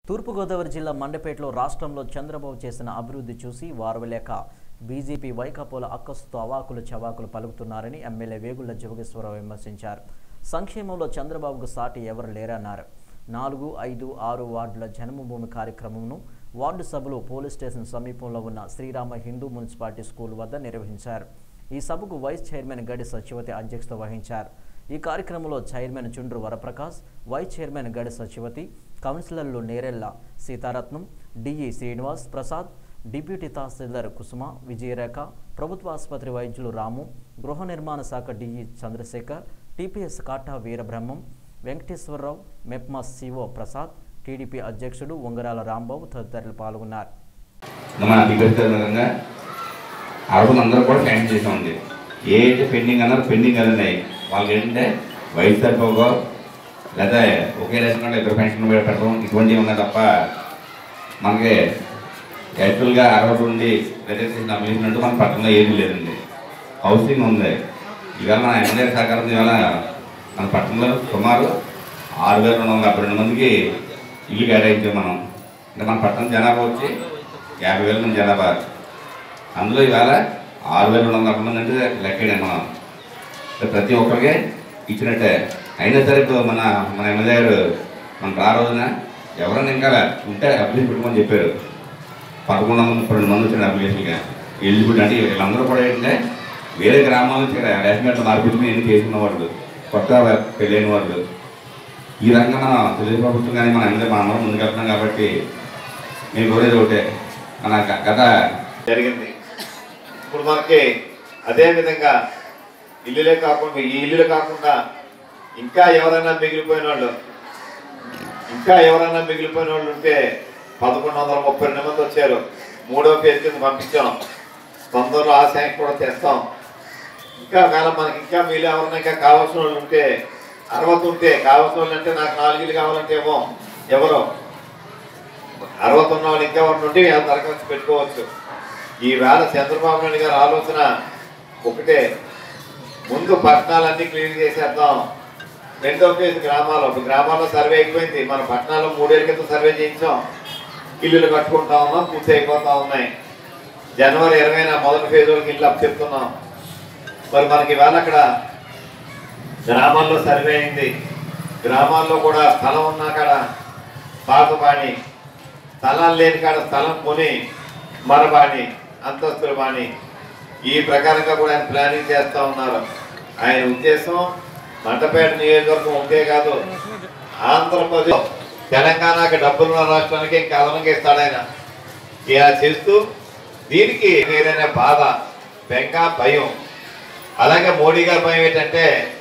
తూర్పుగోదావరి జిల్లా మండపేటలో రాష్ట్రంలో చంద్రబాబు చేసిన అభివృద్ధి చూసి వారవలేక బీజేపీ వైకాపోల అక్కసుతో అవాకులు చవాకులు పలుకుతున్నారని ఎమ్మెల్యే వేగుళ్ల జోగేశ్వరరావు విమర్శించారు సంక్షేమంలో చంద్రబాబుకు సాటి ఎవరు లేరన్నారు నాలుగు ఐదు ఆరు వార్డుల జన్మభూమి కార్యక్రమంను వార్డు సభలు పోలీస్ స్టేషన్ సమీపంలో ఉన్న శ్రీరామ హిందూ మున్సిపాలిటీ స్కూల్ వద్ద నిర్వహించారు ఈ సభకు వైస్ చైర్మన్ గడి సచివతి అధ్యక్షత వహించారు ఈ కార్యక్రమంలో చైర్మన్ చుండ్రు వరప్రకాష్ వైస్ చైర్మన్ గడి సచివతి కౌన్సిలర్లు నేరెళ్ల సీతారత్నం డిఈ శ్రీనివాస్ ప్రసాద్ డిప్యూటీ తహసీల్దార్ కుసుమ విజయరేఖ ప్రభుత్వ ఆసుపత్రి వైద్యులు రాము గృహ నిర్మాణ శాఖ DE Chandrasekhar TPS Kata Veerabrahmam Venkateswararao MEPMA CO Prasad TDP అధ్యక్షుడు ఉంగరాల రాంబాబు తదితరులు పాల్గొన్నారు మన టికెట్ విధంగా అరవై అందరూ కూడా శాంక్షన్ చేసి ఉంది ఏ అయితే పెండింగ్ అన్నారో పెండింగ్ అది ఉన్నాయి వాళ్ళకి ఏంటంటే వయసు సరిపోగో లేదా ఒకే రేషన్ కార్డు ఇద్దరు పెన్షన్ పెట్టడం ఇటువంటివి ఉన్నాయి తప్ప మనకి యాక్చువల్గా అరవై నుండి రిజిస్ట్రేషన్ అప్లికేషన్ మన పట్టణంలో ఏమీ లేదండి హౌసింగ్ ఉంది ఇవాళ మన ఎమ్మెల్యే సహకారం ఇవాళ మన పట్టణంలో సుమారు ఆరు వేల రెండు వందల డెబ్బై రెండు మందికి ఇల్లు కేటాయించాం మనం అంటే మన పట్టణం జనాభా వచ్చి యాభై వేల మంది జనాభా అందులో ఇవాళ ఆరు వేల రెండు వందల డెబ్బై మంది అంటే లెక్కడే మనం అంటే ప్రతి ఒక్కరికి ఇచ్చినట్టే అయినా సరే ఇప్పుడు మన మన ఎమ్మెల్యే గారు మన రా రోజున ఎవరైనా ఇంకా ఉంటే అప్లికేషన్ పెట్టుకోమని చెప్పారు పదకొండు వందల ముప్పై రెండు మంది వచ్చిన అప్లికేషన్గా ఎలిజిబిలిటీ అంటే వీళ్ళందరూ కూడా ఏంటంటే వేరే గ్రామాల నుంచి ఇక్కడ రేషన్ కార్డు మార్పించుకుని ఎన్ని చేసుకున్న వాళ్ళు కొత్త పెళ్ళైన వాళ్ళు ఈ రంగం మనం తెలుగు ప్రభుత్వం కానీ మన ఎమ్మెల్యే మన అందరం ముందుకెళ్తున్నాం కాబట్టి నేను కోరేది ఒకటే మన గ- గత జరిగింది ఇప్పుడు మనకి అదే విధంగా ఇల్లులే కాకుండా ఈ ఇల్లులు కాకుండా ఇంకా ఎవరైనా మిగిలిపోయిన వాళ్ళు ఇంకా ఎవరైనా మిగిలిపోయిన వాళ్ళు ఉంటే పదకొండు వందల ముప్పై రెండు మంది వచ్చారు మూడో పేరు కింద పంపించాం తొందరలో ఆ శాంక్ కూడా తెస్తాం ఇంకా కాలం మనకి ఇంకా మీరు ఎవరైనా ఇంకా కావాల్సిన వాళ్ళు ఉంటే అరవై ఉంటే కావాల్సిన వాళ్ళు అంటే నాకు నాలుగు ఇల్లు కావాలంటే ఏమో ఎవరో అరవై ఉన్న వాళ్ళు ఇంకా ఒకటి ఉంటే ఆ దరఖాస్తు పెట్టుకోవచ్చు ఈవేళ చంద్రబాబు నాయుడు గారి ఆలోచన ఒకటే ముందు పట్టణాలన్నీ క్లీన్ చేసేద్దాం రెండో ఫేజ్ గ్రామాల్లో ఇప్పుడు గ్రామాల్లో సర్వే అయిపోయింది మన పట్టణాల్లో మూడేళ్ళ క్రితం సర్వే చేయించాం ఇల్లులు కట్టుకుంటా ఉన్నాం పూర్తి అయిపోతా ఉన్నాయి జనవరి ఇరవైన మొదటి ఫేజ్ వరకు ఇల్లు అప్ చెప్తున్నాం మరి మనకి ఇవాళ అక్కడ గ్రామాల్లో సర్వే అయింది గ్రామాల్లో కూడా స్థలం ఉన్నా కాడ పాత బాణి స్థలాలు లేని కాడ స్థలం కొని మరబాణి అంతస్తుల బాణి ఈ ప్రకారంగా కూడా ఆయన ప్లానింగ్ చేస్తా ఉన్నారు ఆయన ఉద్దేశం మంటపేట నియోజకవర్గం ఉంటే కాదు ఆంధ్రప్రదేశ్ తెలంగాణకి డబ్బులున్న రాష్ట్రానికి ఇంకా అదనంగా ఇస్తాడు ఆయన ఇలా చేస్తూ దీనికి వేరైన బాధ బెంగ భయం అలాగే మోడీ గారి భయం ఏంటంటే